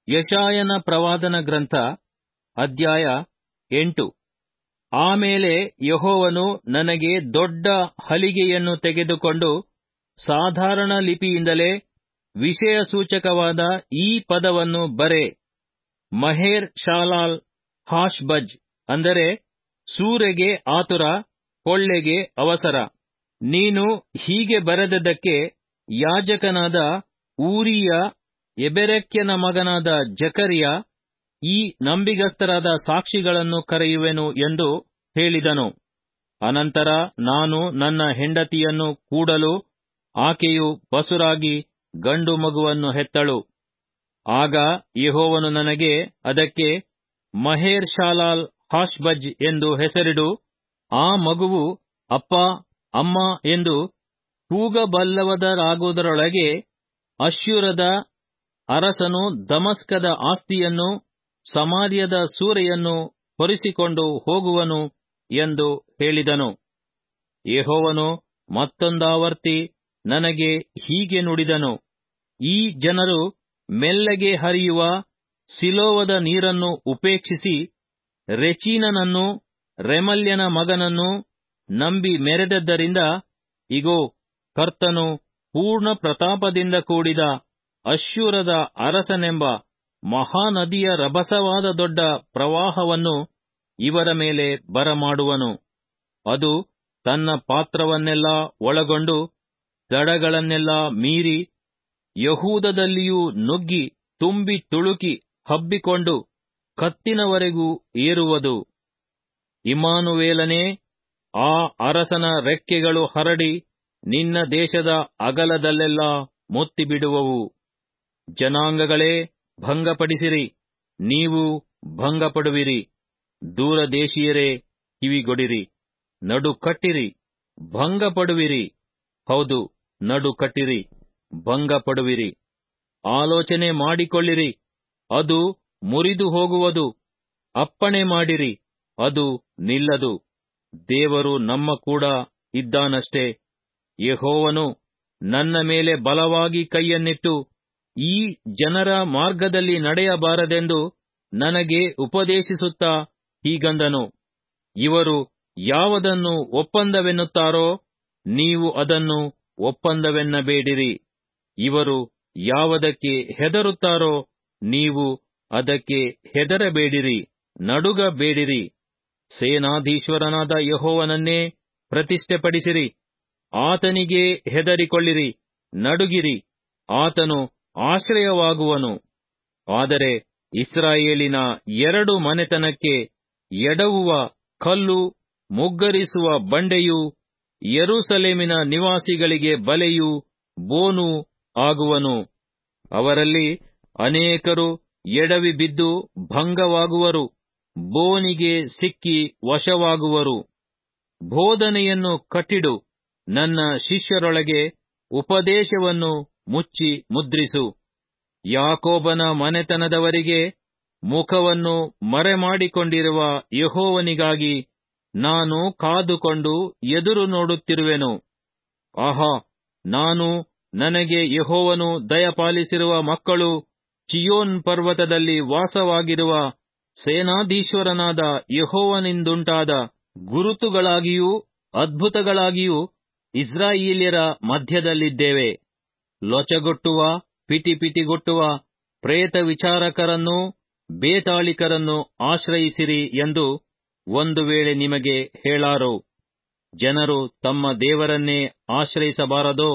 ಯಶಾಯನ ಪ್ರವಾದನ ಗ್ರಂಥ ಅಧ್ಯಾಯ ಎಂಟು ಆಮೇಲೆ ಯೆಹೋವನು ನನಗೆ ದೊಡ್ಡ ಹಲಿಗೆಯನ್ನು ತೆಗೆದುಕೊಂಡು ಸಾಧಾರಣ ಲಿಪಿಯಿಂದಲೇ ವಿಷಯ ಸೂಚಕವಾದ ಈ ಪದವನ್ನು ಬರೆ ಮಹೇರ್ ಶಾಲಾಲ್ ಹಾಷ್ಬಜ್ ಅಂದರೆ ಸೂರೆಗೆ ಆತುರ ಕೊಳ್ಳೆಗೆ ಅವಸರ ನೀನು ಹೀಗೆ ಬರೆದದ್ದಕ್ಕೆ ಯಾಜಕನಾದ ಊರಿಯ ಎಬೆರೆಕ್ಯನ ಮಗನಾದ ಜಕರಿಯ ಈ ನಂಬಿಗಸ್ತರಾದ ಸಾಕ್ಷಿಗಳನ್ನು ಕರೆಯುವೆನು ಎಂದು ಹೇಳಿದನು ಅನಂತರ ನಾನು ನನ್ನ ಹೆಂಡತಿಯನ್ನು ಕೂಡಲು ಆಕೆಯು ಬಸುರಾಗಿ ಗಂಡು ಮಗುವನ್ನು ಹೆತ್ತಳು ಆಗ ಯೆಹೋವನು ನನಗೆ ಅದಕ್ಕೆ ಮಹೇರ್ ಶಾಲಾಲ್ ಹಾಷ್ಬಜ್ ಎಂದು ಹೆಸರಿಡು ಆ ಮಗುವು ಅಪ್ಪ ಅಮ್ಮ ಎಂದು ಕೂಗಬಲ್ಲವದರಾಗುವುದರೊಳಗೆ ಅಶ್ಶೂರದ ಅರಸನು ದಮಸ್ಕದ ಆಸ್ತಿಯನ್ನು ಸಮಾರ್ಯದ ಸೂರೆಯನ್ನು ಹೊರಿಸಿಕೊಂಡು ಹೋಗುವನು ಎಂದು ಹೇಳಿದನು ಯೆಹೋವನು ಮತ್ತೊಂದಾವರ್ತಿ ನನಗೆ ಹೀಗೆ ನುಡಿದನು ಈ ಜನರು ಮೆಲ್ಲಗೆ ಹರಿಯುವ ಸಿಲೋವದ ನೀರನ್ನು ಉಪೇಕ್ಷಿಸಿ ರೆಚೀನನನ್ನು ರೆಮಲ್ಯನ ಮಗನನ್ನು ನಂಬಿ ಮೆರೆದದ್ದರಿಂದ ಇಗೋ ಕರ್ತನು ಪೂರ್ಣ ಪ್ರತಾಪದಿಂದ ಕೂಡಿದ ಅಶ್ಶೂರದ ಅರಸನೆಂಬ ಮಹಾನದಿಯ ರಭಸವಾದ ದೊಡ್ಡ ಪ್ರವಾಹವನ್ನು ಇವರ ಮೇಲೆ ಬರಮಾಡುವನು ಅದು ತನ್ನ ಪಾತ್ರವನ್ನೆಲ್ಲ ಒಳಗೊಂಡು ದಡಗಳನ್ನೆಲ್ಲ ಮೀರಿ ಯಹೂದದಲ್ಲಿಯೂ ನುಗ್ಗಿ ತುಂಬಿ ತುಳುಕಿ ಹಬ್ಬಿಕೊಂಡು ಕತ್ತಿನವರೆಗೂ ಏರುವುದು ಇಮಾನುವೇಲನೇ ಆ ಅರಸನ ರೆಕ್ಕೆಗಳು ಹರಡಿ ನಿನ್ನ ದೇಶದ ಅಗಲದಲ್ಲೆಲ್ಲ ಮುತ್ತಿಬಿಡುವವು ಜನಾಂಗಗಳೇ ಭಂಗಪಡಿಸಿರಿ ನೀವು ಭಂಗಪಡುವಿರಿ ದೂರದೇಶೀಯರೇ ಕಿವಿಗೊಡಿರಿ ನಡು ಕಟ್ಟಿರಿ ಭಂಗಪಡುವಿರಿ ಹೌದು ನಡು ಕಟ್ಟಿರಿ ಭಂಗಪಡುವಿರಿ ಆಲೋಚನೆ ಮಾಡಿಕೊಳ್ಳಿರಿ ಅದು ಮುರಿದು ಹೋಗುವುದು ಅಪ್ಪಣೆ ಮಾಡಿರಿ ಅದು ನಿಲ್ಲದು ದೇವರು ನಮ್ಮ ಕೂಡ ಇದ್ದಾನಷ್ಟೇ ಯೆಹೋವನು ನನ್ನ ಮೇಲೆ ಬಲವಾಗಿ ಕೈಯನ್ನಿಟ್ಟು ಈ ಜನರ ಮಾರ್ಗದಲ್ಲಿ ನಡೆಯಬಾರದೆಂದು ನನಗೆ ಉಪದೇಶಿಸುತ್ತಾ ಹೀಗಂದನು ಇವರು ಯಾವುದನ್ನು ಒಪ್ಪಂದವೆನ್ನುತ್ತಾರೋ ನೀವು ಅದನ್ನು ಒಪ್ಪಂದವೆನ್ನಬೇಡಿರಿ ಇವರು ಯಾವುದಕ್ಕೆ ಹೆದರುತ್ತಾರೋ ನೀವು ಅದಕ್ಕೆ ಹೆದರಬೇಡಿರಿ ನಡುಗಬೇಡಿರಿ ಸೇನಾಧೀಶ್ವರನಾದ ಯಹೋವನನ್ನೇ ಪ್ರತಿಷ್ಠೆಪಡಿಸಿರಿ ಆತನಿಗೆ ಹೆದರಿಕೊಳ್ಳಿರಿ ನಡುಗಿರಿ ಆತನು ಆಶ್ರಯವಾಗುವನು ಆದರೆ ಇಸ್ರಾಯೇಲಿನ ಎರಡು ಮನೆತನಕ್ಕೆ ಎಡವುವ ಕಲ್ಲು ಮುಗ್ಗರಿಸುವ ಬಂಡೆಯೂ ಯೆರೂಸಲೇಮಿನ ನಿವಾಸಿಗಳಿಗೆ ಬಲೆಯೂ ಬೋನು ಆಗುವನು ಅವರಲ್ಲಿ ಅನೇಕರು ಎಡವಿ ಬಿದ್ದು ಭಂಗವಾಗುವರು ಬೋನಿಗೆ ಸಿಕ್ಕಿ ವಶವಾಗುವರು ಬೋಧನೆಯನ್ನು ಕಟ್ಟಿಡು ನನ್ನ ಶಿಷ್ಯರೊಳಗೆ ಉಪದೇಶವನ್ನು ಮುಚ್ಚಿ ಮುದ್ರಿಸು ಯಾಕೋಬನ ಮನೆತನದವರಿಗೆ ಮುಖವನ್ನು ಮರೆಮಾಡಿಕೊಂಡಿರುವ ಯಹೋವನಿಗಾಗಿ ನಾನು ಕಾದುಕೊಂಡು ಎದುರು ನೋಡುತ್ತಿರುವೆನು ಆಹಾ ನಾನು ನನಗೆ ಯಹೋವನು ದಯಪಾಲಿಸಿರುವ ಮಕ್ಕಳು ಚಿಯೋನ್ ಪರ್ವತದಲ್ಲಿ ವಾಸವಾಗಿರುವ ಸೇನಾಧೀಶ್ವರನಾದ ಯಹೋವನಿಂದುಂಟಾದ ಗುರುತುಗಳಾಗಿಯೂ ಅದ್ಭುತಗಳಾಗಿಯೂ ಇಸ್ರಾಯೇಲ್ಯರ ಮಧ್ಯದಲ್ಲಿದ್ದೇವೆ ಲೊಚಗೊಟ್ಟುವ ಪಿಟಿಪಿಟಿಗೊಟ್ಟುವ ಪ್ರೇತ ವಿಚಾರಕರನ್ನೂ ಬೇತಾಳಿಕರನ್ನು ಆಶ್ರಯಿಸಿರಿ ಎಂದು ಒಂದು ವೇಳೆ ನಿಮಗೆ ಹೇಳಾರೋ ಜನರು ತಮ್ಮ ದೇವರನ್ನೇ ಆಶ್ರಯಿಸಬಾರದೋ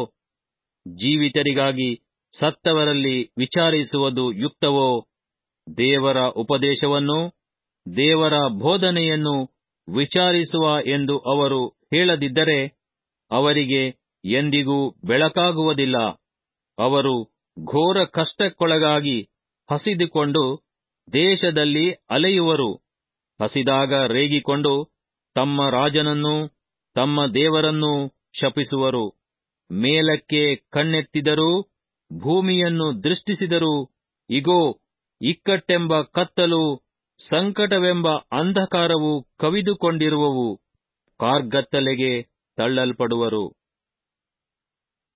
ಜೀವಿತರಿಗಾಗಿ ಸತ್ತವರಲ್ಲಿ ವಿಚಾರಿಸುವುದು ಯುಕ್ತವೋ ದೇವರ ಉಪದೇಶವನ್ನು ದೇವರ ಬೋಧನೆಯನ್ನು ವಿಚಾರಿಸುವ ಎಂದು ಅವರು ಹೇಳದಿದ್ದರೆ ಅವರಿಗೆ ಎಂದಿಗೂ ಬೆಳಕಾಗುವುದಿಲ್ಲ ಅವರು ಘೋರ ಕಷ್ಟಕ್ಕೊಳಗಾಗಿ ಹಸಿದುಕೊಂಡು ದೇಶದಲ್ಲಿ ಅಲೆಯುವರು ಹಸಿದಾಗ ರೇಗಿಕೊಂಡು ತಮ್ಮ ರಾಜನನ್ನೂ ತಮ್ಮ ದೇವರನ್ನೂ ಶಪಿಸುವರು ಮೇಲಕ್ಕೆ ಕಣ್ಣೆತ್ತಿದರೂ ಭೂಮಿಯನ್ನು ದೃಷ್ಟಿಸಿದರೂ ಇಗೋ ಇಕ್ಕಟ್ಟೆಂಬ ಕತ್ತಲು ಸಂಕಟವೆಂಬ ಅಂಧಕಾರವು ಕವಿದುಕೊಂಡಿರುವವು ಕಾರ್ಗತ್ತಲೆಗೆ ತಳ್ಳಲ್ಪಡುವರು